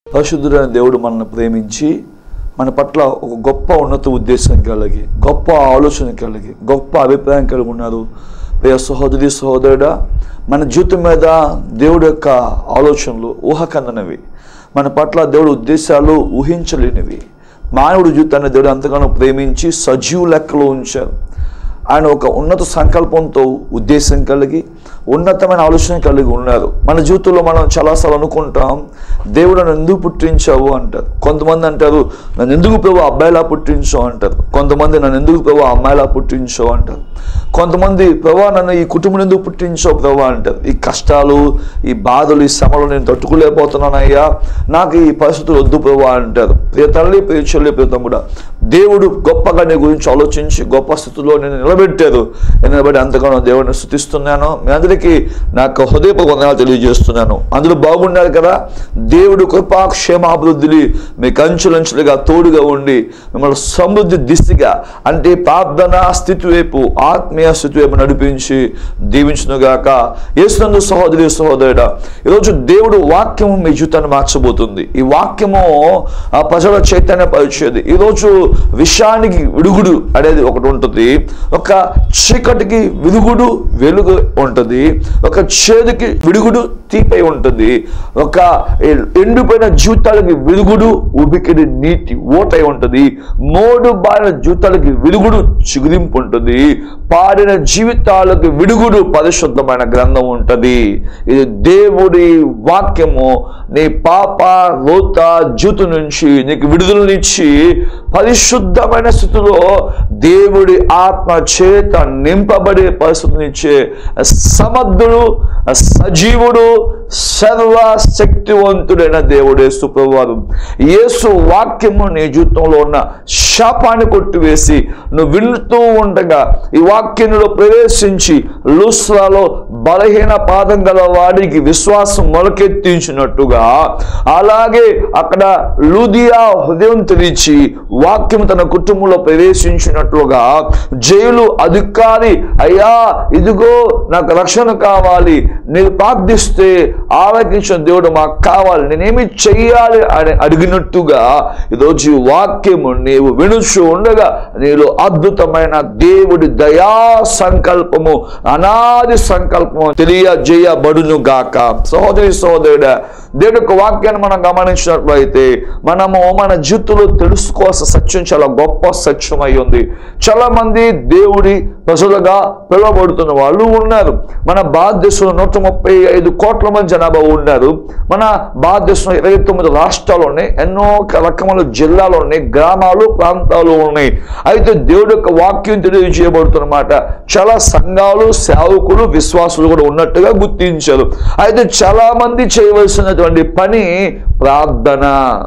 పరిశుద్ధుడైన దేవుడు మనల్ని ప్రేమించి మన పట్ల ఒక గొప్ప ఉన్నత ఉద్దేశం కలిగి గొప్ప ఆలోచన కలిగి గొప్ప అభిప్రాయం కలిగి ఉన్నారు ప్రియ సహోదరి సహోదరుడా మన జీవితం మీద దేవుడు యొక్క ఆలోచనలు ఊహకందనవి మన పట్ల దేవుడు ఉద్దేశాలు ఊహించలేనివి మానవుడి జీవితాన్ని దేవుడు ఎంతగానో ప్రేమించి సజీవ లెక్కలో ఉంచారు ఆయన ఒక ఉన్నత సంకల్పంతో ఉద్దేశం కలిగి ఉన్నతమైన ఆలోచన కలిగి ఉన్నారు మన జీవితంలో మనం చాలాసార్లు అనుకుంటాం దేవుడు నన్ను ఎందుకు పుట్టించావు అంటారు కొంతమంది అంటారు నన్ను ఎందుకు ప్రభు అబ్బాయిలా పుట్టించావు అంటారు కొంతమంది నన్ను ఎందుకు ప్రభు అమ్మాయిలా పుట్టించావు అంటారు కొంతమంది ప్రభా నన్ను ఈ కుటుంబం ఎందుకు పుట్టించావు ప్రభా అంటారు ఈ కష్టాలు ఈ బాధలు ఈ శ్రమలు నేను తట్టుకోలేకపోతున్నానయ్యా నాకు ఈ పరిస్థితులు వద్దు ప్రభా అంటారు ప్రియ తల్లి ప్రియ చెల్లి ప్రియ తమ్ముడా దేవుడు గొప్పగా నీ గురించి ఆలోచించి గొప్ప స్థితిలో నేను నిలబెట్టారు నేను నిలబడి అంతగానో దేవుడిని స్థుతిస్తున్నాను మీ అందరికీ నాకు హృదయపూర్వక వందనాలు తెలియజేస్తున్నాను అందులో బాగున్నారు కదా దేవుడు కృపాక్షేమాభివృద్ధిని మీకు అంచులంచులుగా తోడుగా ఉండి మిమ్మల్ని సమృద్ధి దిశగా అంటే ప్రార్థన స్థితి వైపు ఆత్మీయ స్థితి వైపు నడిపించి దీవించునుగాక యేసునందు సహోదరి సహోదరుడ ఈరోజు దేవుడు వాక్యము మీ జీవితాన్ని మార్చబోతుంది ఈ వాక్యము ఆ ప్రజల చైతన్య పరిచేది ఈరోజు విషయానికి విడుగుడు అనేది ఒకటి ఉంటుంది ఒక చీకటికి విరుగుడు వెలుగు ఉంటుంది ఒక చేదుకి విడుగుడు తీపై ఉంటుంది ఒక ఎండిపోయిన జీవితాలకి వెలుగుడు ఉబికిడి నీటి ఓటై ఉంటుంది మోడు బారిన జీవితాలకి వెలుగుడు చిగురింపు ఉంటుంది పాడిన జీవితాలకు విడుగుడు పరిశుద్ధమైన గ్రంథం ఉంటుంది ఇది దేవుడి వాక్యము నీ పాప రోత జీవితం నుంచి నీకు విడుదలనిచ్చి పరిశుద్ధమైన స్థితిలో దేవుడి ఆత్మ చేత నింపబడే పరిస్థితినిచ్చే సమర్థుడు సజీవుడు సర్వ శక్తివంతుడైన దేవుడే సుప్రభావం యేసు వాక్యము నీ జీవితంలో ఉన్న శాపాన్ని కొట్టివేసి నువ్వు వింటూ ఉండగా ఈ వాక్యంలో ప్రవేశించి లూస్రాలో బలహీన పాదం గల వాడికి విశ్వాసం మొలకెత్తించినట్టుగా అలాగే అక్కడ లూదియా హృదయం తెరిచి వాక్యం తన కుటుంబంలో ప్రవేశించినట్లుగా జైలు అధికారి అయ్యా ఇదిగో నాకు రక్షణ కావాలి నేను ప్రార్థిస్తే ఆలోచించిన దేవుడు మాకు కావాలి నేనేమి చెయ్యాలి అని అడిగినట్టుగా ఈరోజు ఈ వాక్యము నీవు వినుచు ఉండగా నీలో అద్భుతమైన దేవుడి దయా సంకల్పము అనాది సంకల్పము తెలియజేయబడును గాక సహోదరి సహోదరుడా దేవుడి యొక్క వాక్యాన్ని మనం గమనించినట్లయితే మనము మన జీవితంలో తెలుసుకోవాల్సిన సత్యం చాలా గొప్ప సత్యం అయి ఉంది చాలా మంది దేవుడి ప్రజలుగా పిలువబడుతున్న వాళ్ళు ఉన్నారు మన భారతదేశంలో నూట ముప్పై ఐదు కోట్ల మంది జనాభా ఉన్నారు మన భారతదేశంలో ఇరవై తొమ్మిది రాష్ట్రాలు ఉన్నాయి ఎన్నో రకముల జిల్లాలు ఉన్నాయి గ్రామాలు ప్రాంతాలు ఉన్నాయి అయితే దేవుడి యొక్క వాక్యం తెలియజేయబడుతున్నమాట చాలా సంఘాలు సేవకులు విశ్వాసులు కూడా ఉన్నట్టుగా గుర్తించారు అయితే చాలా మంది చేయవలసినటువంటి పని ప్రార్థన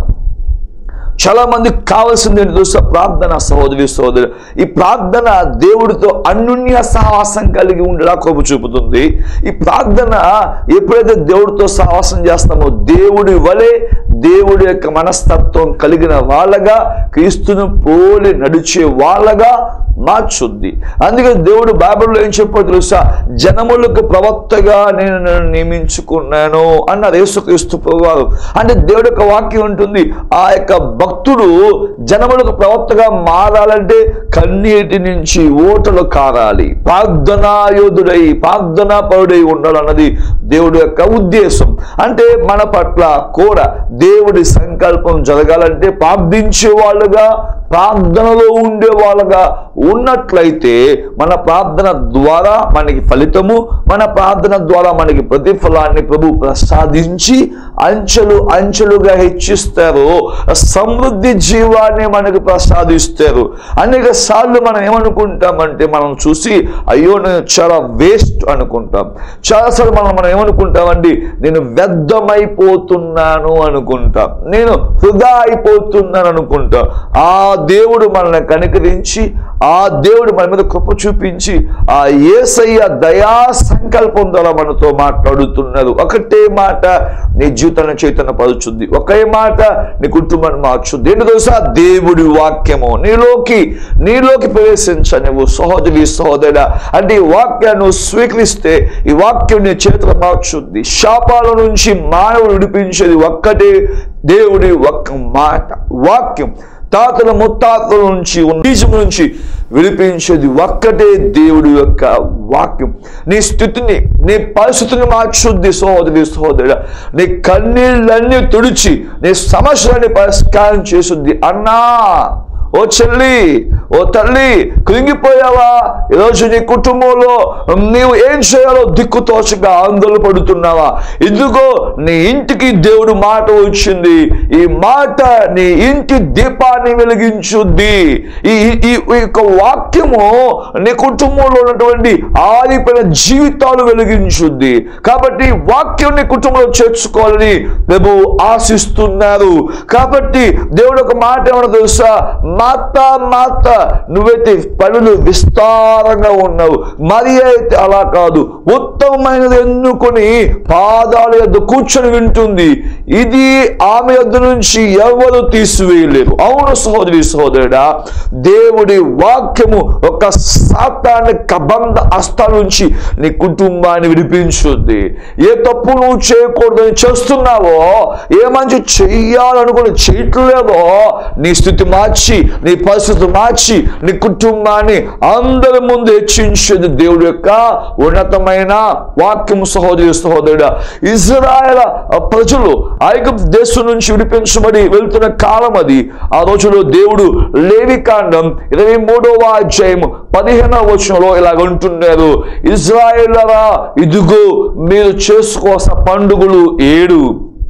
చాలా మందికి కావాల్సింది ఏంటి తెలుసా ప్రార్థన సహోదరి సహోదరు ఈ ప్రార్థన దేవుడితో అన్యున్య సహవాసం కలిగి ఉండేలా కోపు చూపుతుంది ఈ ప్రార్థన ఎప్పుడైతే దేవుడితో సహవాసం చేస్తామో దేవుడి వలె దేవుడి యొక్క మనస్తత్వం కలిగిన వాళ్ళగా క్రీస్తును పోలి నడిచే వాళ్ళగా మార్చుద్ది అందుకే దేవుడు బైబిల్లో ఏం చెప్పాడు తెలుసా జనములకు ప్రవక్తగా నేను నన్ను నియమించుకున్నాను అన్నారు యేసుక్రీస్తు ప్రభువారు అంటే దేవుడి యొక్క వాక్యం ఉంటుంది ఆ యొక్క భక్తుడు జనములకు ప్రవక్తగా మారాలంటే కన్నీటి నుంచి ఓటలు కారాలి ప్రార్థనాయోధుడై ప్రార్థనా పరుడై ఉండాలన్నది దేవుడి యొక్క ఉద్దేశం అంటే మన పట్ల కూడా దేవుడి సంకల్పం జరగాలంటే ప్రార్థించే వాళ్ళుగా ప్రార్థనలో ఉండే వాళ్ళగా ఉన్నట్లయితే మన ప్రార్థన ద్వారా మనకి ఫలితము మన ప్రార్థన ద్వారా మనకి ప్రతిఫలాన్ని ప్రభు ప్రసాదించి అంచెలు అంచెలుగా హెచ్చిస్తారు సమృద్ధి జీవాన్ని మనకు ప్రసాదిస్తారు అనేక సార్లు మనం ఏమనుకుంటామంటే మనం చూసి అయ్యో నేను చాలా వేస్ట్ అనుకుంటాం చాలాసార్లు మనం మనం ఏమనుకుంటామండి నేను వ్యర్థమైపోతున్నాను అనుకుంటాం నేను వృధా అయిపోతున్నాను అనుకుంటాం ఆ దేవుడు మనల్ని కనికరించి ఆ దేవుడు మన మీద కృప చూపించి ఆ ఏసయ్య దయా సంకల్పం ద్వారా మనతో మాట్లాడుతున్నారు ఒకటే మాట నీ జీవితాన్ని చైతన్య పరుచుద్ది ఒకే మాట నీ కుటుంబాన్ని మార్చుద్ది ఏంటి తెలుసా దేవుడి వాక్యము నీలోకి నీలోకి ప్రవేశించ నువ్వు సహోదరి సహోదరుడా అంటే ఈ వాక్యాన్ని నువ్వు స్వీకరిస్తే ఈ వాక్యం నీ చేతులు మార్చుద్ది శాపాల నుంచి మానవుడు విడిపించేది ఒక్కటే దేవుడి ఒక్క మాట వాక్యం తాతల ముత్తాతల నుంచి ఉన్న బీజం నుంచి విడిపించేది ఒక్కటే దేవుడి యొక్క వాక్యం నీ స్థితిని నీ పరిస్థితిని మార్చుద్ది సహోదరి సహోదరుడు నీ కన్నీళ్ళన్నీ తుడిచి నీ సమస్యలని పరిష్కారం చేసుద్ది అన్నా ఓ చెల్లి ఓ తల్లి కృంగిపోయావా ఈరోజు నీ కుటుంబంలో నీవు ఏం చేయాలో దిక్కు తోచగా ఆందోళన పడుతున్నావా ఇదిగో నీ ఇంటికి దేవుడు మాట వచ్చింది ఈ మాట నీ ఇంటి దీపాన్ని వెలిగించుద్ది ఈ ఈ- ఈ యొక్క వాక్యము నీ కుటుంబంలో ఉన్నటువంటి ఆరిపోయిన జీవితాలు వెలిగించుద్ది కాబట్టి వాక్యం నీ కుటుంబంలో చేర్చుకోవాలని ప్రభు ఆశిస్తున్నారు కాబట్టి దేవుడు ఒక మాట ఏమన్నా తెలుసా మాత మాత నువ్వైతే పనులు విస్తారంగా ఉన్నావు మరి అయితే అలా కాదు ఉత్తమమైనది ఎన్నుకొని పాదాల యొద్ద కూర్చొని వింటుంది ఇది ఆమె యొద్ద నుంచి ఎవరు తీసివేయలేరు అవును సహోదరి సహోదరుడా దేవుడి వాక్యము ఒక సాతాన్ని కబంధ హస్తాల నుంచి నీ కుటుంబాన్ని విడిపించుద్ది ఏ తప్పు నువ్వు చేయకూడదని చేస్తున్నావో ఏ మంచి చెయ్యాలనుకుని చేయట్లేదో నీ స్థితి మార్చి నీ పరిస్థితి మార్చి నీ కుటుంబాన్ని అందరి ముందు హెచ్చించేది దేవుడి యొక్క ఉన్నతమైన వాక్యము సహోదరి సహోదరుడు ఇజ్రాయల ప్రజలు ఐగుప్తు దేశం నుంచి విడిపించబడి వెళ్తున్న కాలం అది ఆ రోజులో దేవుడు లేవికాండం ఇరవై మూడవ అధ్యాయం పదిహేనవ వచనంలో ఇలాగ ఉంటున్నారు ఇజ్రాయేలరా ఇదిగో మీరు చేసుకోవాల్సిన పండుగలు ఏడు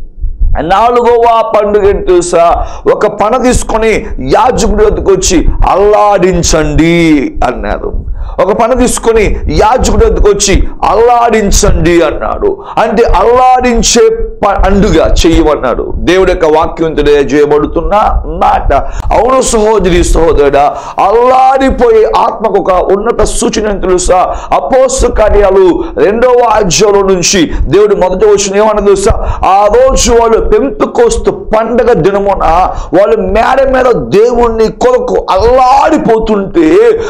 నాలుగవ పండుగ ఏంటి తెలుసా ఒక పన తీసుకొని యాజకుడి వద్దకు వచ్చి అల్లాడించండి అన్నారు ఒక పన తీసుకొని యాజకుడి వద్దకు వచ్చి అల్లాడించండి అన్నాడు అంటే అల్లాడించే పండుగ చెయ్యమన్నాడు దేవుడి యొక్క వాక్యం తెలియజేయబడుతున్న మాట అవును సహోదరి సహోదరుడా అల్లాడిపోయే ఆత్మకు ఒక ఉన్నత సూచన ఏంటి తెలుసా అపోస్తల కార్యాలు రెండవ అధ్యాయంలో నుంచి దేవుడు మొదట వచ్చిన ఏమన్నా తెలుసా ఆ రోజు వాళ్ళు పెంతుకోస్తు పండగ దినమున వాళ్ళు మేడ మీద దేవుణ్ణి కొరకు అల్లాడిపోతుంటే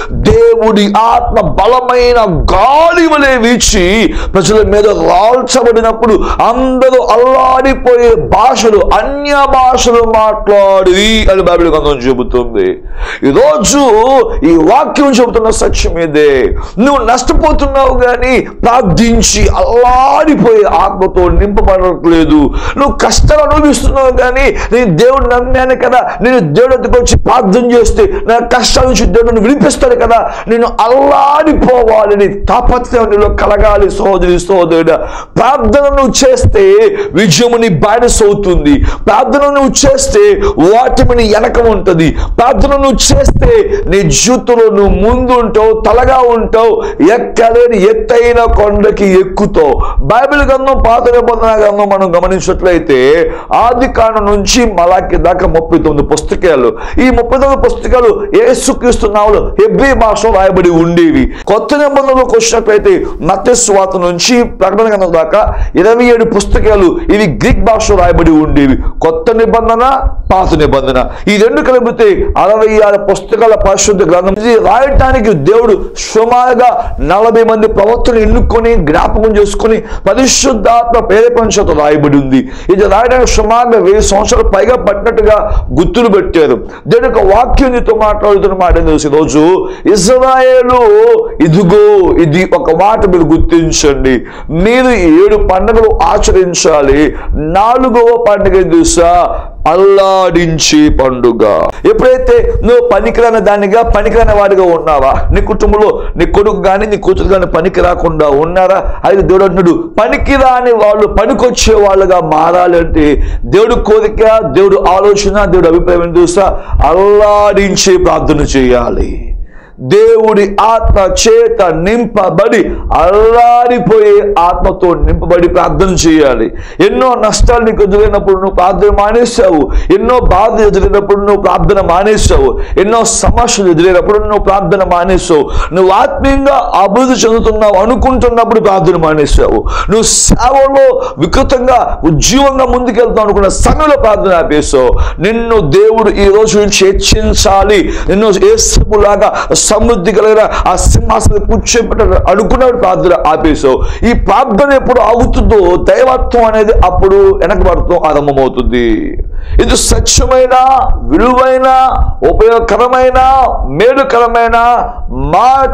దేవుడి ఆత్మ బలమైన గాలి వలె వీచి ప్రజల మీద రాల్చబడినప్పుడు అందరూ అల్లాడిపోయే భాషలు అన్య భాషలు మాట్లాడి అని బైబిల్ గ్రంథం చెబుతుంది ఈరోజు ఈ వాక్యం చెబుతున్న సత్యం ఇదే నువ్వు నష్టపోతున్నావు కానీ ప్రార్థించి అల్లాడిపోయే ఆత్మతో నింపబడట్లేదు నువ్వు కష్టాలు అనుభవిస్తున్నావు కానీ నేను దేవుడు నమ్మాను కదా నేను దేవుడు వద్దకు వచ్చి ప్రార్థన చేస్తే నా కష్టాల నుంచి దేవుడు నన్ను విడిపిస్తాడు కదా నేను అల్లాడిపోవాలని తాపత్రయం నీలో కలగాలి సహోదరి సహోదరుడు ప్రార్థన నువ్వు చేస్తే విజయము నీ బానిస అవుతుంది ప్రార్థన నువ్వు చేస్తే వాటిని వెనక ఉంటుంది ప్రార్థన నువ్వు చేస్తే నీ జీవితంలో నువ్వు ముందు ఉంటావు తలగా ఉంటావు ఎక్కలేని ఎత్తైన కొండకి ఎక్కుతావు బైబిల్ గ్రంథం పాత నిబంధన గ్రంథం మనం గమనించినట్లయితే ఆది కాండం నుంచి మలాకి దాకా ముప్పై తొమ్మిది పుస్తకాలు ఈ ముప్పై తొమ్మిది పుస్తకాలు యేసుక్రీస్తు నామలు హెబ్రీ భాషలో రాయబడి ఉండేవి కొత్త నిబంధనలోకి వచ్చినట్లయితే మత్స్వాత నుంచి ప్రకటన గ్రంథం దాకా ఇరవై ఏడు పుస్తకాలు ఇవి గ్రీక్ భాషలో రాయబడి ఉండేవి కొత్త నిబంధన పాత నిబంధన ఈ రెండు కలిపితే అరవై ఆరు పుస్తకాల పరిశుద్ధ గ్రంథం ఇది రాయటానికి దేవుడు సుమారుగా నలభై మంది ప్రవక్తలు ఎన్నుకొని జ్ఞాపకం చేసుకొని పరిశుద్ధాత్మ ప్రేరేపంచతో రాయబడి ఉంది ఇది రాయడానికి సుమారుగా వెయ్యి సంవత్సరాలు పైగా పట్టినట్టుగా గుర్తులు పెట్టారు దేవుడి యొక్క వాక్యం నీతో మాట్లాడుతున్న మాట ఏందో తెలుసు ఈరోజు ఇజ్రాయేలు ఇదిగో ఇది ఒక మాట మీరు గుర్తించండి మీరు ఈ ఏడు పండుగలు ఆచరించాలి నాలుగవ పండుగ ఏం తెలుసా అల్లాడించి పండుగ ఎప్పుడైతే నువ్వు పనికిరాని దానిగా పనికిరాని వాడిగా ఉన్నావా నీ కుటుంబంలో నీ కొడుకు కానీ నీ కూతురు కానీ పనికి రాకుండా ఉన్నారా అయితే దేవుడు అంటున్నాడు పనికిరాని వాళ్ళు పనికొచ్చే వాళ్ళుగా మారాలి అంటే దేవుడు కోరిక దేవుడు ఆలోచన దేవుడు అభిప్రాయం ఏం తెలుసా అల్లాడించి ప్రార్థన చేయాలి దేవుడి ఆత్మ చేత నింపబడి అల్లాడిపోయే ఆత్మతో నింపబడి ప్రార్థన చేయాలి ఎన్నో నష్టాలు నీకు ఎదురైనప్పుడు నువ్వు ప్రార్థన మానేశావు ఎన్నో బాధలు ఎదురైనప్పుడు నువ్వు ప్రార్థన మానేశావు ఎన్నో సమస్యలు ఎదురైనప్పుడు నువ్వు ప్రార్థన మానేశావు నువ్వు ఆత్మీయంగా అభివృద్ధి చెందుతున్నావు అనుకుంటున్నప్పుడు ప్రార్థన మానేశావు నువ్వు సేవలో వికృతంగా ఉజ్జీవంగా ముందుకెళ్తావు అనుకున్న సమయంలో ప్రార్థన ఆపేశావు నిన్ను దేవుడు ఈ రోజు నుంచి హెచ్చించాలి నిన్ను ఏసులాగా సమృద్ధి కలిగిన ఆ సింహాసనం కూర్చోబెట్ట అనుకున్నప్పుడు ప్రార్థన ఆపేశావు ఈ ప్రార్థన ఎప్పుడు ఆగుతుందో దైవత్వం అనేది అప్పుడు వెనకబడతాం ఆరంభమవుతుంది ఇది స్వచ్ఛమైన విలువైన ఉపయోగకరమైన మేలుకరమైన మాట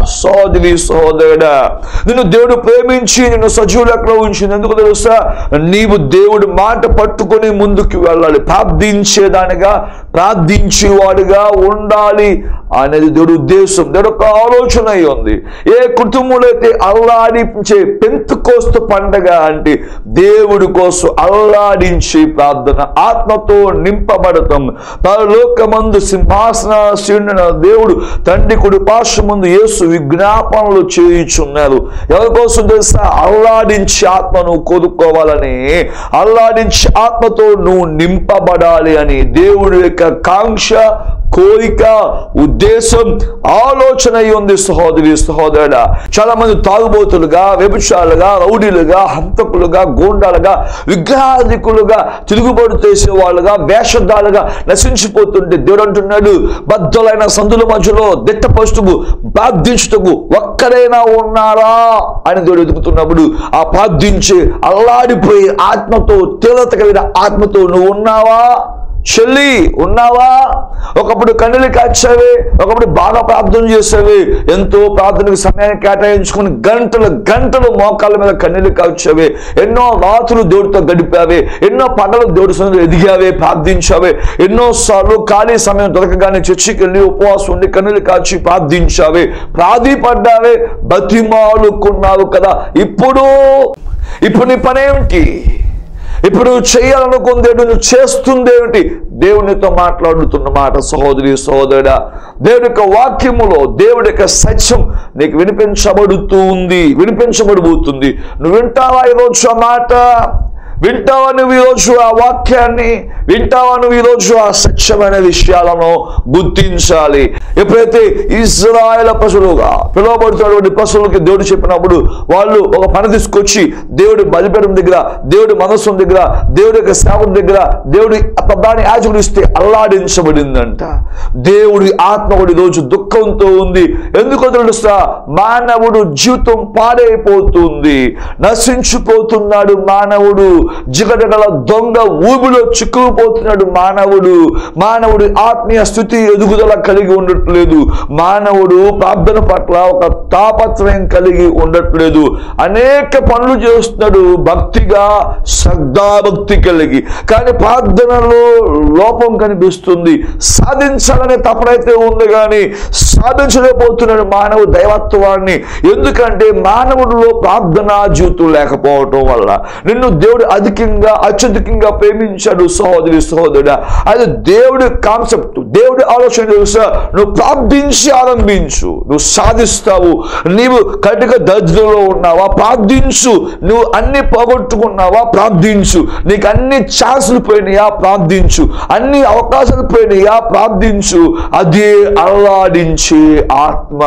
సోదరి సోదరుడా నిన్ను దేవుడు ప్రేమించి నిన్ను సజీవులెక్కడ ఉంచింది ఎందుకు తెలుసా నీవు దేవుడి మాట పట్టుకొని ముందుకు వెళ్ళాలి ప్రార్థించేదానిగా ప్రార్థించేవాడుగా ఉండాలి అనేది దేవుడు ఉద్దేశం దేవుడు ఒక ఆలోచన అయి ఉంది ఏ కుటుంబంలో అయితే అల్లాడించే పెంతుకోస్తు పండగ అంటే దేవుడి కోసం అల్లాడించి ప్రార్థన ఆత్మతో నింపబడతాం పరలోకమందు సింహాసనాసీనుడైన దేవుడు తండ్రి కుడి పార్శ్వ ముందు యేసు విజ్ఞాపనలు చేయుచున్నారు ఎవరి కోసం తెలుసా అల్లాడించి ఆత్మను కోరుకోవాలని అల్లాడించి ఆత్మతో నువ్వు నింపబడాలి అని దేవుడి యొక్క కాంక్ష కోరిక ఉద్దేశం ఆలోచన అయి ఉంది సహోదరి సహోదరుడా చాలా మంది తాగుబోతులుగా వ్యభిచారులుగా రౌడీలుగా హంతకులుగా గూండాలుగా విగ్రహాధికులుగా తిరుగుబాటు చేసే వాళ్ళుగా వేషధాలుగా నశించిపోతుంటే దేవుడు అంటున్నాడు బద్దలైన సందుల మధ్యలో దిట్ట పస్తుకు ప్రార్థించుటకు ఒక్కరైనా ఉన్నారా అని దేవుడు ఎదుగుతున్నప్పుడు ఆ ప్రార్థించే అల్లాడిపోయి ఆత్మతో తీవ్రత కలిగిన ఆత్మతో నువ్వు ఉన్నావా చెల్లి ఉన్నావా ఒకప్పుడు కన్నులు కాచావే ఒకప్పుడు బాగా ప్రార్థన చేసావే ఎంతో ప్రార్థనకు సమయాన్ని కేటాయించుకుని గంటలు గంటలు మోకాళ్ళ మీద కన్నీళ్ళు కాచావే ఎన్నో రాత్రులు దేవుడితో గడిపావే ఎన్నో పగలు దేవుడి సన్నిధిలో ఎదిగావే ప్రార్థించావే ఎన్నో సార్లు ఖాళీ సమయం దొరకగానే చర్చికి వెళ్ళి ఉపవాసం ఉండి కన్నులు కాచి ప్రార్థించావే ప్రాధిపడ్డావే బతిమాలుకున్నావు కదా ఇప్పుడు ఇప్పుడు నీ పనేమిటి ఇప్పుడు నువ్వు చేయాలనుకుంది ఏంటి? నువ్వు చేస్తుందేమిటి దేవునితో మాట్లాడుతున్న మాట సహోదరి సహోదరుడా దేవుడి యొక్క వాక్యములో దేవుడి యొక్క సత్యం నీకు వినిపించబడుతూ ఉంది వినిపించబడిపోతుంది నువ్వు వింటావా ఈరోజు ఆ మాట వింటావా నువ్వు ఈరోజు ఆ వాక్యాన్ని వింటావా నువ్వు ఈరోజు ఆ సత్యమైన విషయాలను గుర్తించాలి ఎప్పుడైతే ఇజ్రాయల పశువులుగా పిలువబడుతున్నటువంటి పశువులకి దేవుడు చెప్పినప్పుడు వాళ్ళు ఒక పని తీసుకొచ్చి దేవుడి బలిపీఠం దగ్గర దేవుడి మనస్సు దగ్గర దేవుడి యొక్క సేవకుడి దగ్గర దేవుడి ప్రధాన యాజకుడు ఇస్తే అల్లాడించబడిందంట దేవుడి ఆత్మ కూడా ఈరోజు దుఃఖంతో ఉంది ఎందుకో తెలుసా మానవుడు జీవితం పాడైపోతుంది నశించిపోతున్నాడు మానవుడు జిగటగల దొంగ ఊబిలో చిక్కుకుపోతున్నాడు మానవుడు మానవుడి ఆత్మీయ స్థితి ఎదుగుదల కలిగి ఉండట్లేదు మానవుడు ప్రార్థన పట్ల ఒక తాపత్రయం కలిగి ఉండట్లేదు అనేక పనులు చేస్తున్నాడు భక్తిగా శ్రద్ధాభక్తి కలిగి కానీ ప్రార్థనలో లోపం కనిపిస్తుంది సాధించాలనే తపనైతే ఉంది కానీ సాధించలేకపోతున్నాడు మానవ దైవత్వాన్ని ఎందుకంటే మానవుడిలో ప్రార్థనా జీవితం లేకపోవటం వల్ల నిన్ను దేవుడు అధికంగా అత్యధికంగా ప్రేమించాడు సహోదరి సహోదరుడా అది దేవుడి కాన్సెప్ట్ దేవుడి ఆలోచన తెలుసా నువ్వు ప్రార్థించి ఆరంభించు నువ్వు సాధిస్తావు నీవు కటిక దరిద్రంలో ఉన్నావా ప్రార్థించు నువ్వు అన్ని పోగొట్టుకున్నావా ప్రార్థించు నీకు అన్ని ఛాన్సులు పోయినాయా ప్రార్థించు అన్ని అవకాశాలు పోయినాయా ప్రార్థించు అదే అల్లాడించే ఆత్మ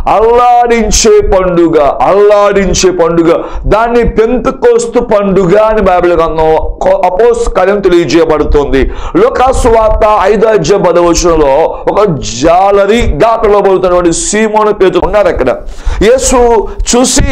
అల్లాడించే పండుగ అల్లాడించే పండుగ దాన్ని పెంతుకోస్తు పండుగ అని బైబిల్ గ్రంథం అపోస్ కార్యం తెలియజేయబడుతుంది లోకాసు వార్త ఐదో అధ్యాయ పదవచనంలో ఒక జాలరిగా పిలువబడుతున్నటువంటి సీమోను పేరు ఉన్నారు అక్కడ యేసు చూసి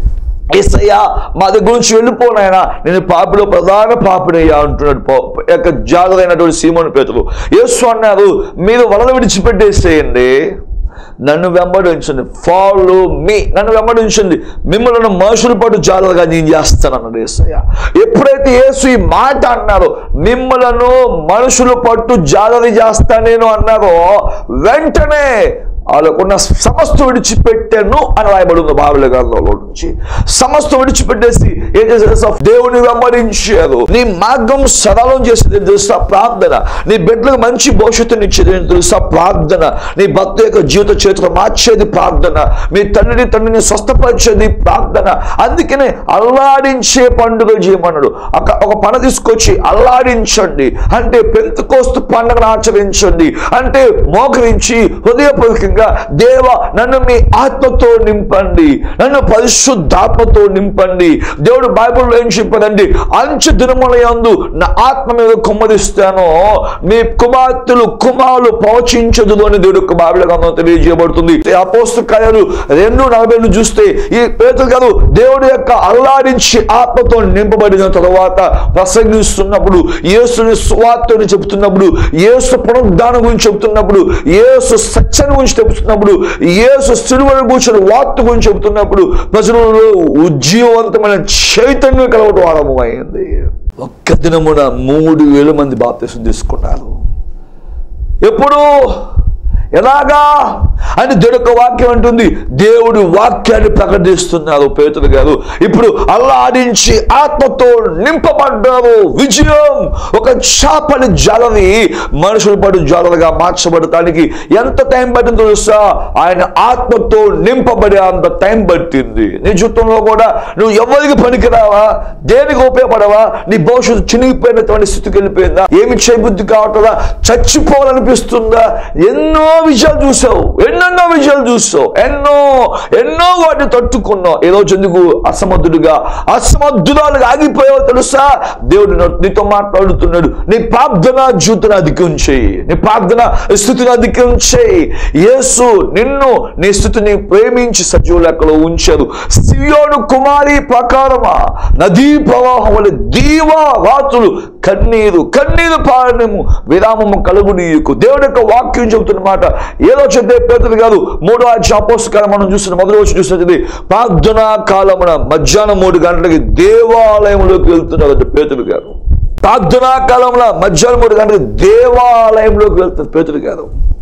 ఏసయ్యా మా దగ్గర నుంచి వెళ్ళిపోనాయన నేను పాపిలో ప్రధాన పాపినయ్యా అంటున్నాడు పా- యొక్క జాగ్రత్తైనటువంటి సీమోని పేతులు యేసు అన్నారు మీరు వలలు విడిచిపెట్టేసేయండి నన్ను వెంబడించండి ఫాలో మీ నన్ను వెంబడించండి మిమ్మల్ని మనుషుల పాటు జాగ్రత్తగా నేను చేస్తాను అన్నాడు యేసయ్య ఎప్పుడైతే యేసు ఈ మాట అన్నారో మిమ్మలను మనుషుల పట్టు జాగ్రత్త చేస్తా నేను అన్నారో వెంటనే వాళ్ళకున్న సమస్త విడిచిపెట్టాను అని రాయబడి ఉంది బాబుల గ్రంథంలో నుంచి సమస్త విడిచిపెట్టేసి ఏం చేశారు తెలుసా? దేవుని వెంబడించారు నీ మార్గం సరళం చేసేది తెలుసా ప్రార్థన నీ బిడ్డలకు మంచి భవిష్యత్తుని ఇచ్చేది ఏంటి తెలుసా ప్రార్థన నీ భక్తి యొక్క జీవిత చరిత్ర మార్చేది ప్రార్థన మీ తండ్రిని తండ్రిని స్వస్థపరిచేది ప్రార్థన అందుకనే అల్లాడించే పండుగ చేయమన్నాడు ఒక- ఒక పన తీసుకొచ్చి అల్లాడించండి అంటే పెంతుకోస్తు పండుగను ఆచరించండి అంటే మోకరించి హృదయపూర్వకంగా దేవ నన్ను మీ ఆత్మతో నింపండి నన్ను పరిశుద్ధాత్మతో నింపండి దేవుడు బైబిల్లో ఏం చెప్పాడండి అంచు దినములయందు నా ఆత్మ మీద కుమ్మరిస్తాను మీ కుమార్తెలు కుమారులు పోషించదు అని దేవుడు యొక్క బాబిల గ్రంథం తెలియజేయబడుతుంది అపోస్తు కార్యాలు రెండు నలభై చూస్తే ఈ పేతులు గారు దేవుడి యొక్క అల్లాడించి ఆత్మతో నింపబడిన తర్వాత ప్రసంగిస్తున్నప్పుడు యేసుని స్వార్థని చెబుతున్నప్పుడు యేసు పునరుద్ధానం గురించి చెబుతున్నప్పుడు యేసు సత్యం గురించి చెబుతున్నప్పుడు యేసు సిలువను కూర్చొని వార్త గురించి చెబుతున్నప్పుడు ప్రజలలో ఉజ్జీవవంతమైన చైతన్యం కలవటం ఆరంభమైంది ఒక్క దినమున మూడు వేల మంది బాప్తీసం తీసుకున్నారు ఎప్పుడు ఎలాగా అని దేవుడు వాక్యం అంటుంది దేవుడు వాక్యాన్ని ప్రకటిస్తున్నారు పేతులు గారు ఇప్పుడు అల్లాడించి ఆత్మతో నింపబడ్డారు విజయం ఒక చాపని జాలని మనుషుల పడు జాలలుగా మార్చబడటానికి ఎంత టైం పట్టిందో తెలుసా ఆయన ఆత్మతో నింపబడే అంత టైం పట్టింది నీ జీవితంలో కూడా నువ్వు ఎవరికి పనికిరావా దేనికి ఉపయోగపడవా నీ భవిష్యత్తు చినిగిపోయినటువంటి స్థితికి వెళ్ళిపోయిందా ఏమి చేయబుద్ధి కావట్లేదా చచ్చిపోవాలనిపిస్తుందా ఎన్నో విజయాలు చూసావు ఎన్నెన్నో విజయాలు చూసావు ఎన్నో ఎన్నో వాటిని తట్టుకున్నావు ఈ రోజు ఎందుకు అసమర్థుడుగా అసమర్థురాలుగా ఆగిపోయావో తెలుసా దేవుడు నా- నీతో మాట్లాడుతున్నాడు నీ ప్రార్థన జీవితం అధికం చేయి నీ ప్రార్థన స్థితిని అధికం చేయి యేసు నిన్ను నీ స్థితిని ప్రేమించి సజీవ లెక్కలో ఉంచారు సియోను కుమారి ప్రకారమా నదీ ప్రవాహం వల్ల దీవా రాతులు కన్నీరు కన్నీరు పారణము విరామము కలుగునీయకు దేవుడి యొక్క వాక్యం చెబుతున్నమాట ఏదో చెప్తే పేదలు కాదు మూడో అధ్యాయ అపోస్తకాలం మనం చూసిన మొదటి వచ్చి చూసినది ప్రార్థనా కాలమున మధ్యాహ్నం మూడు గంటలకి దేవాలయంలోకి వెళ్తున్నారు పేతులు గారు ప్రార్థనా కాలంలో మధ్యాహ్నం మూడు గంటలకి దేవాలయంలోకి వెళ్తారు పేతులు గారు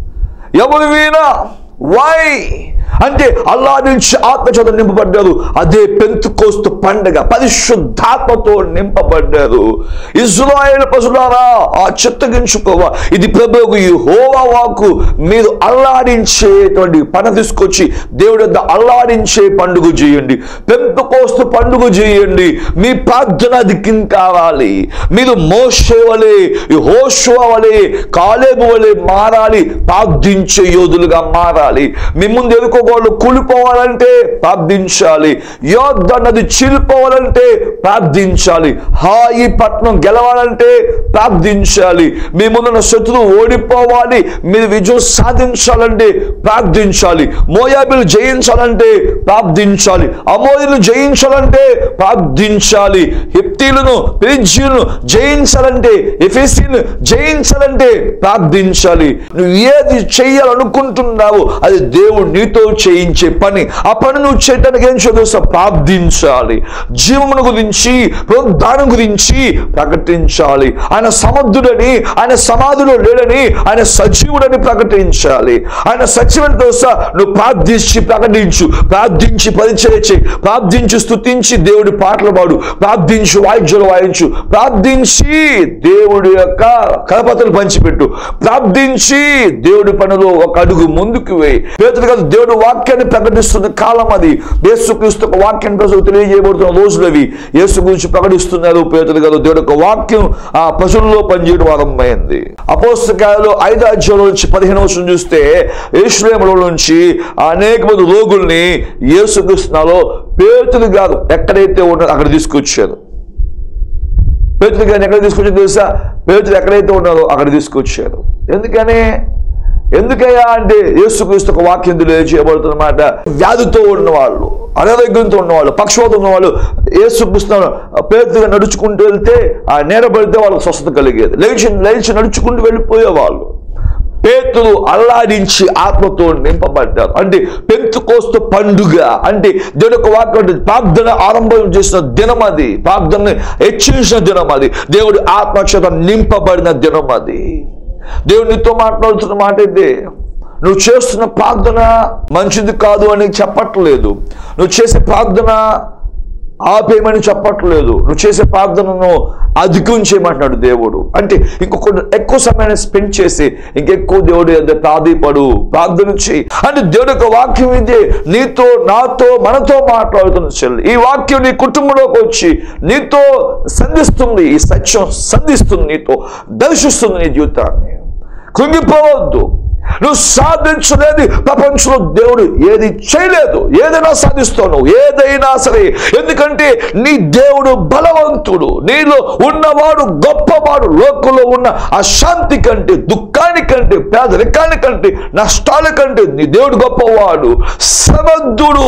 ఎవరు వీణా వై అంటే అల్లా నుంచి ఆత్మచేత నింపబడ్డారు అదే పెంతుకోస్తు పండగ పరిశుద్ధాత్మతో నింపబడ్డారు ఇజ్రాయేల్ పశులారా ఆ చిత్తగించుకోవా ఇది ప్రభువు ఈ హోవా వాకు మీరు అల్లాడించేటువంటి పని తీసుకొచ్చి దేవుడి వద్ద అల్లాడించే పండుగ చేయండి పెంతుకోస్తు పండుగ చేయండి మీ ప్రార్థన దిక్కిం కావాలి మీరు మోసే వలె హోషువ వలె కాలేబు వలె మారాలి ప్రార్థించే యోధులుగా మారాలి మీ ముందు ఎదుకోగోళ్ళు కూలిపోవాలంటే ప్రార్థించాలి యోధ నది చీలిపోవాలంటే ప్రార్థించాలి హాయి పట్నం గెలవాలంటే ప్రార్థించాలి మీ ముందున్న శత్రువు ఓడిపోవాలి మీరు విజయం సాధించాలంటే ప్రార్థించాలి మోయాబిలు జయించాలంటే ప్రార్థించాలి అమోయులను జయించాలంటే ప్రార్థించాలి హిప్తీలను పెరిజీలను జయించాలంటే ఎఫెసీలను జయించాలంటే ప్రార్థించాలి నువ్వు ఏది చేయాలనుకుంటున్నావో అది దేవుడు నీతో చేయించే పని ఆ పని నువ్వు చేయడానికి ఏం చదువు ప్రార్థించాలి జీవమును గురించి దాని గురించి ప్రకటించాలి ఆయన సమర్థుడని ఆయన సమాధిలో లేడని ఆయన సజీవుడని ప్రకటించాలి ఆయన సచివుని తెలుసా నువ్వు ప్రార్థించి ప్రకటించు ప్రార్థించి పరిచయం చేయి ప్రార్థించి స్తుతించి దేవుడి పాటలు పాడు ప్రార్థించి వాయిద్యాలు వాయించు ప్రార్థించి దేవుడి యొక్క కలపతలు పంచిపెట్టు ప్రార్థించి దేవుడి పనిలో ఒక అడుగు ముందుకు వేయి పేదలు కాదు దేవుడు వాక్యాన్ని ప్రకటిస్తున్న కాలం అది యేసుక్రీస్తు యొక్క వాక్యాన్ని ప్రజలు తెలియజేయబడుతున్న రోజులు అవి యేసు గురించి ప్రకటిస్తున్నారు పేదలు కాదు దేవుడి యొక్క వాక్యం ఆ పశువుల్లో పనిచేయడం ఆరంభమైంది అపోస్తకాయలు ఐదు అధ్యాయంలో నుంచి పదిహేను వచ్చిన చూస్తే యేసులేములో నుంచి అనేక మంది రోగుల్ని యేసుక్రీస్తునాలో పేతులు గారు ఎక్కడైతే ఉన్నారో అక్కడ తీసుకొచ్చారు పేతులు గారిని ఎక్కడ తీసుకొచ్చారు తెలుసా పేతులు ఎక్కడైతే ఉన్నారో అక్కడ తీసుకొచ్చారు ఎందుకని ఎందుకయ్యా అంటే యేసుక్రీస్తు ఒక వాక్యం తెలియజేయబడుతున్నమాట వ్యాధితో ఉన్నవాళ్ళు అనారోగ్యంతో ఉన్నవాళ్ళు పక్షవాతం ఉన్నవాళ్ళు యేసుక్రీస్తు పేతుగా నడుచుకుంటూ వెళ్తే ఆ నేరపడితే వాళ్ళకి స్వస్థత కలిగేది లేచి లేచి నడుచుకుంటూ వెళ్ళిపోయేవాళ్ళు పేతులు అల్లాడించి ఆత్మతో నింపబడ్డారు అంటే పెంతుకోస్తు పండుగ అంటే దేవుడు యొక్క వాక్యం అంటే ప్రార్థన ఆరంభం చేసిన దినం అది ప్రార్థన హెచ్చించిన దినం అది దేవుడి ఆత్మక్షత నింపబడిన దినం అది దేవుడు నీతో మాట్లాడుతున్న మాట ఇదే నువ్వు చేస్తున్న ప్రార్థన మంచిది కాదు అని చెప్పట్లేదు నువ్వు చేసే ప్రార్థన ఆపేయమని చెప్పట్లేదు నువ్వు చేసే ప్రార్థనను అధికం చేయమంటున్నాడు దేవుడు అంటే ఇంకొక ఎక్కువ సమయాన్ని స్పెండ్ చేసి ఇంకెక్కువ దేవుడు యొద్ద ప్రాధీపడు ప్రార్థన చేయి అంటే దేవుడు యొక్క వాక్యం ఇదే నీతో నాతో మనతో మాట్లాడుతున్న చెల్లి ఈ వాక్యం నీ కుటుంబంలోకి వచ్చి నీతో సంధిస్తుంది ఈ సత్యం సంధిస్తుంది నీతో దర్శిస్తుంది నీ జీవితాన్ని కృంగిపోవద్దు నువ్వు సాధించలేని ప్రపంచంలో దేవుడు ఏది చేయలేదు ఏదైనా సాధిస్తావు నువ్వు ఏదైనా సరే ఎందుకంటే నీ దేవుడు బలవంతుడు నీలో ఉన్నవాడు గొప్పవాడు లోకంలో ఉన్న అశాంతి కంటే దుఃఖానికంటే పేదరికానికంటే నష్టాల కంటే నీ దేవుడు గొప్పవాడు సమర్థుడు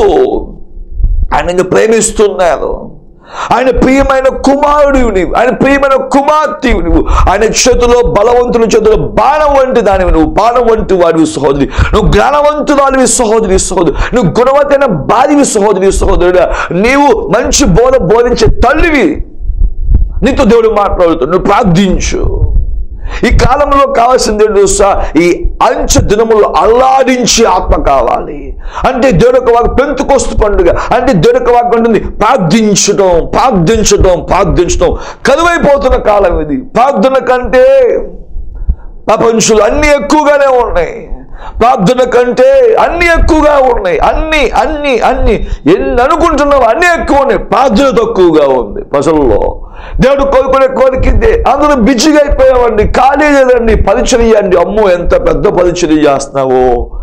ఆయన ప్రేమిస్తున్నారు ఆయన ప్రియమైన కుమారుడివి నీవు ఆయన ప్రియమైన కుమార్తెవు నువ్వు ఆయన చేతిలో బలవంతుని చేతిలో బాణం వంటి దానివి నువ్వు బాణం వంటి వాడివి సహోదరి నువ్వు జ్ఞానవంతురాలివి సహోదరి సహోదరి నువ్వు గుణవతైన భార్యవి సహోదరి సహోదరుడా నీవు మంచి బోధ బోధించే తల్లివి నీతో దేవుడు మాట్లాడుతాడు నువ్వు ప్రార్థించు ఈ కాలంలో కావాల్సింది ఏంటో తెలుసా ఈ అంచె దినములు అల్లాడించి ఆత్మ కావాలి అంటే దేవుడు ఒక వాకు పెంతుకొస్తు పండుగ అంటే దేవుడు ఒక వాకు ఉంటుంది ప్రార్థించడం ప్రార్థించడం ప్రార్థించడం కరువైపోతున్న కాలం ఇది ప్రార్థన కంటే ప్రపంచులు అన్ని ఎక్కువగానే ఉన్నాయి ప్రార్థన కంటే అన్ని ఎక్కువగా ఉన్నాయి అన్ని అన్ని అన్ని ఎన్ని అనుకుంటున్నావు అన్ని ఎక్కువ ఉన్నాయి ప్రార్థన తక్కువగా ఉంది ప్రజల్లో దేవుడు కోరుకునే కోరికింది అందరూ బిజీగా అయిపోయామండి ఖాళీ లేదండి పరిచయం చేయండి అమ్మో ఎంత పెద్ద పరిచయం చేస్తున్నావు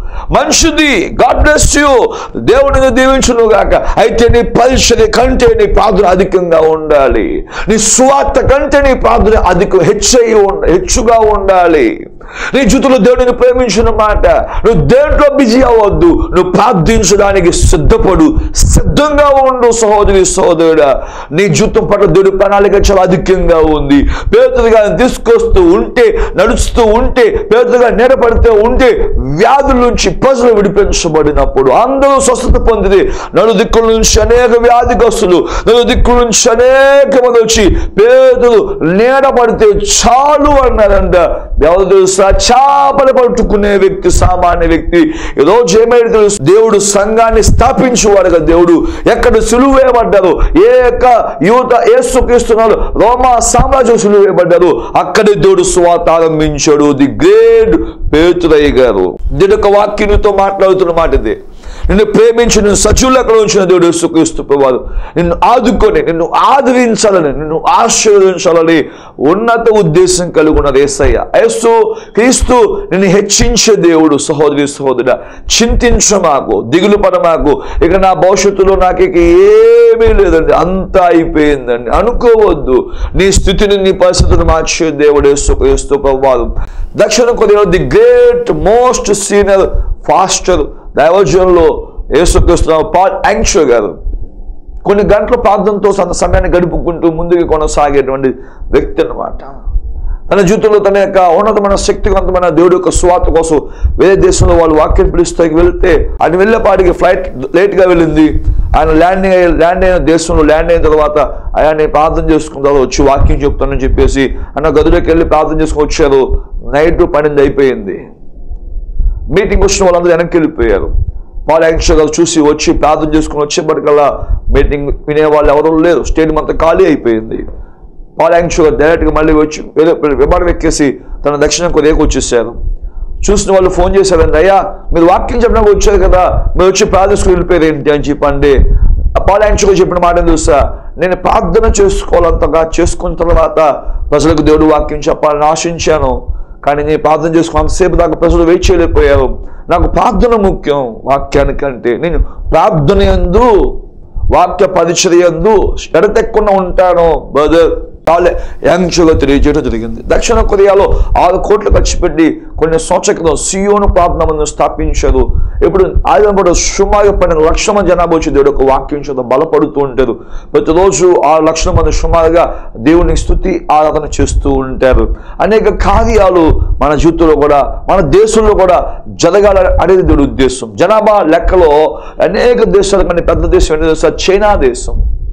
మంచిది గాడ్ బ్లెస్ యూ దేవుడిని దీవించును గాక అయితే నీ పరిచయ కంటే నీ ప్రార్థన అధికంగా ఉండాలి నీ స్వార్థ కంటే నీ ప్రార్థన అధిక హెచ్చై ఉండ హెచ్చుగా ఉండాలి నీ జీవితంలో దేవుడిని ప్రేమించిన మాట నువ్వు దేంట్లో బిజీ అవ్వద్దు నువ్వు ప్రార్థించడానికి సిద్ధపడు సిద్ధంగా ఉండు సహోదరి సహోదరుడా నీ జీవితం పట్ల దేవుడి ప్రణాళిక చాలా అధికంగా ఉంది పేదలుగా తీసుకొస్తూ ఉంటే నడుస్తూ ఉంటే పేదలుగా నేరపడితే ఉంటే వ్యాధుల నుంచి ప్రజలు విడిపించబడినప్పుడు అందరూ స్వస్థత పొందిది నలు దిక్కుల నుంచి అనేక వ్యాధిగ్రస్తులు నలు దిక్కుల నుంచి అనేక మంది వచ్చి పేదలు నీడపడితే చాలు అన్నారంట ఎవరు తెలుసా చేపలు పట్టుకునే వ్యక్తి సామాన్య వ్యక్తి ఈరోజు ఏమైనా తెలుసు దేవుడు సంఘాన్ని స్థాపించేవాడుగా దేవుడు ఎక్కడ సులువేయబడ్డారు ఏ యొక్క యువత ఏసుక్రీస్తున్నారు రోమా సామ్రాజ్యం సులువేయబడ్డారు అక్కడే దేవుడు స్వాత ఆరంభించాడు ది గ్రేట్ పేతురయ్య గారు దీని యొక్క వాక్యంతో మాట్లాడుతున్న మాట ఇది నిన్ను ప్రేమించి నిన్ను సజీవులు అక్కడ ఉంచిన దేవుడు యేసుక్రీస్తు ప్రభువారు నిన్ను ఆదుకొని నిన్ను ఆదరించాలని నిన్ను ఆశీర్వదించాలని ఉన్నత ఉద్దేశం కలిగి ఉన్నది ఏసయ్య యేసు క్రీస్తు నిన్ను హెచ్చించే దేవుడు సహోదరి సహోదరుడ చింతించమాకు దిగులు పడమాకు ఇక నా భవిష్యత్తులో నాకు ఇక ఏమీ లేదండి అంతా అయిపోయిందండి అనుకోవద్దు నీ స్థితిని నీ పరిస్థితిని మార్చే దేవుడు యేసుక్రీస్తు ప్రభువారు దక్షిణ Korea the great most senior pastor దైవజనంలో యేసుక్రీస్తు పాల్ యాంక్షో గారు కొన్ని గంటల ప్రార్థనతో సొంత సమయాన్ని గడుపుకుంటూ ముందుకు కొనసాగేటువంటి వ్యక్తి అన్నమాట తన జీవితంలో తన యొక్క ఉన్నతమైన శక్తివంతమైన దేవుడి యొక్క స్వాత కోసం వేరే దేశంలో వాళ్ళు వాక్యం పిలుస్తాకి వెళ్తే ఆయన వెళ్ళేపాటికి ఫ్లైట్ లేట్గా వెళ్ళింది ఆయన ల్యాండ్ అయ్యే ల్యాండ్ అయిన దేశంలో ల్యాండ్ అయిన తర్వాత ఆయన ప్రార్థన చేసుకున్న తర్వాత వచ్చి వాక్యం చెప్తానని చెప్పేసి ఆయన గదిలోకి వెళ్ళి ప్రార్థన చేసుకుని వచ్చారు నైట్ పన్నెండు అయిపోయింది మీటింగ్ వచ్చిన వాళ్ళందరూ వెనక్కి వెళ్ళిపోయారు పాల్ యాంక్ష గారు చూసి వచ్చి ప్రార్థన చేసుకుని వచ్చేప్పటికల్లా మీటింగ్ వినే వాళ్ళు ఎవరూ లేరు స్టేడియం అంతా ఖాళీ అయిపోయింది పాల్ యాంక్ష గారు డైరెక్ట్గా మళ్ళీ వచ్చి వేరే విమానం ఎక్కేసి తన దక్షిణం కొద్దిగా వచ్చేసారు చూసిన వాళ్ళు ఫోన్ చేశారండి అయ్యా మీరు వాక్యం చెప్పడానికి వచ్చారు కదా మీరు వచ్చి ప్రార్థించుకుని వెళ్ళిపోయారు ఏంటి అని చెప్పండి పాల్ యాంక్ష గారు చెప్పిన మాట చూసా నేను ప్రార్థన చేసుకోవాలంతగా చేసుకున్న తర్వాత ప్రజలకు దేవుడు వాక్యం చెప్పాలని ఆశించాను కానీ నేను ప్రార్థన చేసుకుని అంతసేపు దాకా ప్రజలు వెయిట్ చేయలేకపోయారు నాకు ప్రార్థన ముఖ్యం వాక్యానికంటే నేను ప్రార్థన ఎందు వాక్య పరిచర్య ఎందు ఎడతెక్కకుండా ఉంటాను బ్రదర్ చాలా యాంక్షగా తెలియజేయడం జరిగింది దక్షిణ కొరియాలో ఆరు కోట్లు ఖర్చు పెట్టి కొన్ని సంవత్సరాల క్రితం సియోను ప్రార్థన మందిని స్థాపించారు ఇప్పుడు ఆదివారం కూడా సుమారు పన్నెండు లక్షల మంది జనాభా వచ్చి దేవుడు ఒక వాక్యం చేత బలపడుతూ ఉంటారు ప్రతిరోజు ఆరు లక్షల మంది సుమారుగా దేవుని స్థుతి ఆరాధన చేస్తూ ఉంటారు అనేక కార్యాలు మన జీవితంలో కూడా మన దేశంలో కూడా జరగాల అనేది దేవుడి ఉద్దేశం జనాభా లెక్కలో అనేక దేశాల కంటే పెద్ద దేశం ఏంటో తెలుసా చైనా దేశం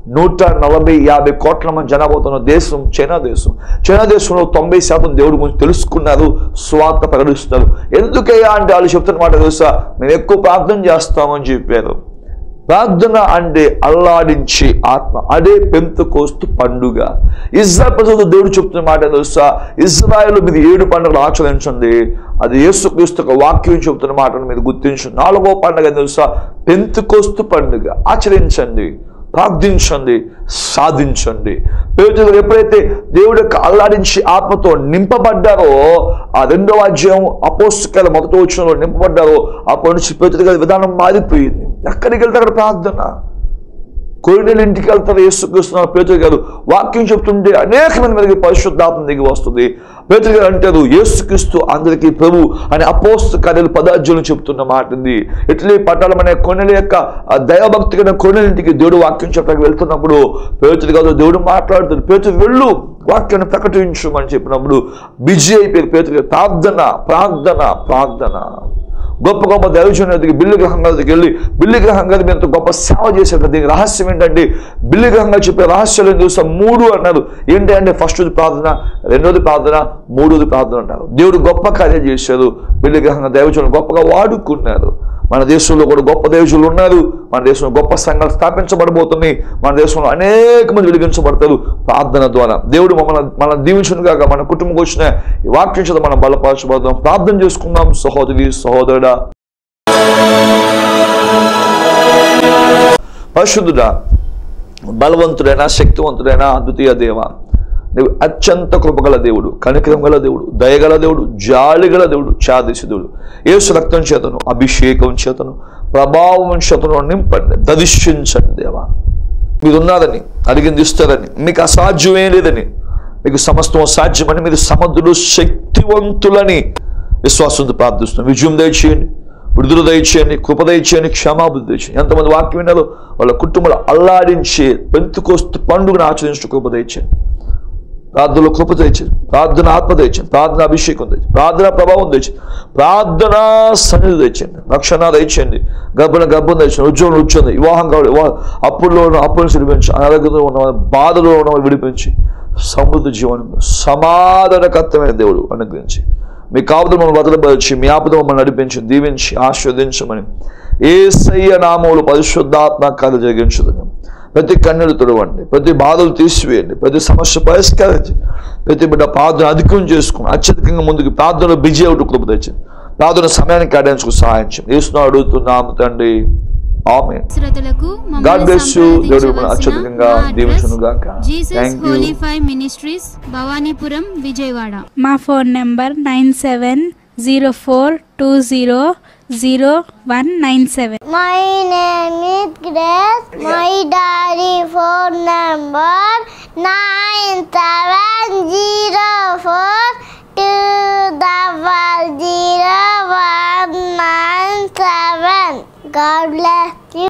నూట నలభై యాభై కోట్ల మంది జనాభాతో ఉన్న దేశం చైనా దేశం చైనా దేశంలో తొంభై శాతం దేవుడి గురించి తెలుసుకున్నారు స్వార్థ ప్రకటిస్తున్నారు ఎందుకయ్యా అంటే వాళ్ళు చెప్తున్న మాట తెలుసా మేము ఎక్కువ ప్రార్థన చేస్తామని చెప్పారు ప్రార్థన అంటే అల్లాడించి ఆత్మ అదే పెంతుకోస్తు పండుగ ఇజ్రాయల్ ప్రజలతో దేవుడు చెప్తున్న మాట ఏంటో తెలుసా ఇజ్రాయల్ మీద ఏడు పండుగలు ఆచరించండి అది యేసుక్రీస్తు యొక్క వాక్యం చెప్తున్న మాటను మీరు గుర్తించండి నాలుగో పండుగ ఏంటో తెలుసా పెంతుకోస్తు పండుగ ఆచరించండి ప్రార్థించండి సాధించండి పేదలు ఎప్పుడైతే దేవుడు యొక్క అల్లాడించి ఆత్మతో నింపబడ్డారో ఆ రెండవ అధ్యాయం అపోస్తుకాల మొదటి వచ్చినలో నింపబడ్డారో అప్పటి నుంచి పేదల గారి విధానం మారిపోయింది ఎక్కడికి వెళ్తే అక్కడ ప్రార్థన కోరినీళ్ళు ఇంటికి వెళ్తారు యేసుక్రీస్తున్నారు పేతురు గారు వాక్యం చెప్తుంటే అనేకమైన మందికి పరిశుద్ధాత్మ దిగి వస్తుంది పేతురు గారు అంటారు యేసుక్రీస్తు అందరికీ ప్రభు అని అపోస్తు కార్యాలు పదార్థులు చెప్తున్న మాట ఇది ఇట్లీ పట్టాలం అనే కొనెల యొక్క ఆ దైవభక్తి కలిగిన కొనెల ఇంటికి దేవుడు వాక్యం చెప్పడానికి వెళ్తున్నప్పుడు పేతురు గారు దేవుడు మాట్లాడుతాడు పేతురు వెళ్ళు వాక్యాన్ని ప్రకటించమని చెప్పినప్పుడు బిజీ అయిపోయారు పేతురు గారు ప్రార్థన ప్రార్థన ప్రార్థన గొప్ప గొప్ప దైవజన దగ్గరికి బిల్లి గ్రహంగా దగ్గరికి వెళ్ళి బిల్లి గ్రహంగా మీద గొప్ప సేవ చేశారు దీనికి రహస్యం ఏంటంటే బిల్లి గ్రహంగా చెప్పే రహస్యాలు ఏం చూస్తాం మూడు అన్నారు ఏంటి అంటే ఫస్ట్ది ప్రార్థన రెండోది ప్రార్థన మూడోది ప్రార్థన అంటారు దేవుడు గొప్ప కార్యం చేశారు బిల్లి గ్రహంగా దైవజనులు గొప్పగా వాడుకున్నారు మన దేశంలో కూడా గొప్ప దేవజులు ఉన్నారు మన దేశంలో గొప్ప సంఘాలు స్థాపించబడబోతున్నాయి మన దేశంలో అనేక మంది వెలిగించబడతారు ప్రార్థన ద్వారా దేవుడు మమ్మల్ని మన దీవించును కాక మన కుటుంబం వచ్చిన ఈ వాక్యం చేత మనం బలపరచబడదాం ప్రార్థన చేసుకుందాం సహోదరి సహోదరుడా పరిశుద్ధుడా బలవంతుడైనా శక్తివంతుడైనా అద్వితీయ దేవ నువ్వు అత్యంత కృపగల దేవుడు కనికరం గల దేవుడు దయగల దేవుడు జాలిగల దేవుడు చాదిసి దేవుడు ఏసు రక్తం చేతను అభిషేకం చేతను ప్రభావం చేతను నింపండి దర్శించండి దేవా మీరు ఉన్నారని అడిగింది ఇస్తారని మీకు అసాధ్యమే లేదని మీకు సమస్తం సాధ్యమని మీరు సమర్థులు శక్తివంతులని విశ్వాసంతో ప్రార్థిస్తున్నాం విజయం దయచేయండి విడుదల దయచేయండి కృప దయచేయండి క్షమాబుద్ధి దయచేయండి ఎంతమంది వాక్యం విన్నారో వాళ్ళ కుటుంబాలు అల్లాడించి పెంతుకొస్తు పండుగను ఆచరించిన కృప దయచేయండి ప్రార్థనలో కృప తెచ్చింది ప్రార్థన ఆత్మ తెచ్చింది ప్రార్థన అభిషేకం తెచ్చింది ప్రార్థన ప్రభావం తెచ్చింది ప్రార్థన సన్నిధి తెచ్చండి రక్షణ తెచ్చండి గర్భన గర్భం తెచ్చండి ఉద్యోగం ఉద్యోగం వివాహం కావాలి వివాహం అప్పుల్లో ఉన్న అప్పులు విడిపించి అనారోగ్యంలో ఉన్న వాళ్ళని, బాధలో ఉన్న వాళ్ళని విడిపించి సమృద్ధి జీవనం సమాధానకర్తమైన దేవుడు అనుగ్రహించి మీ కాపుదలు మమ్మల్ని వదలపరిచి మీ ఆపద మమ్మల్ని నడిపించి దీవించి ఆస్వాదించమని ఏ సయ్య నామములు పరిశుద్ధాత్మ కార్య జరిగించుదని ప్రతి కన్నులు తొడవండి ప్రతి బాధలు తీసివేయండి ప్రతి సమస్య పరిష్కరించండి ప్రతి బిడ్డ ప్రార్థన అధికం చేసుకుని అత్యధికంగా ముందుకు ప్రార్థనలో బిజీ అవుతూ కృప తెచ్చింది ప్రార్థన సమయానికి కేటాయించుకు సహాయం చేయండి వేస్తున్నా అడుగుతున్నాము తండ్రి ఆమె శ్రోతలకు God bless you. దేవుడు మిమ్మల్ని అత్యధికంగా దీవించును గాక. Jesus Thank you. Holy five ministries Bhavanipuram Vijayawada మా phone number nine seven zero four two zero zero one nine seven My name is Grace. My daddy phone number nine seven zero four two double zero one nine seven. God bless you.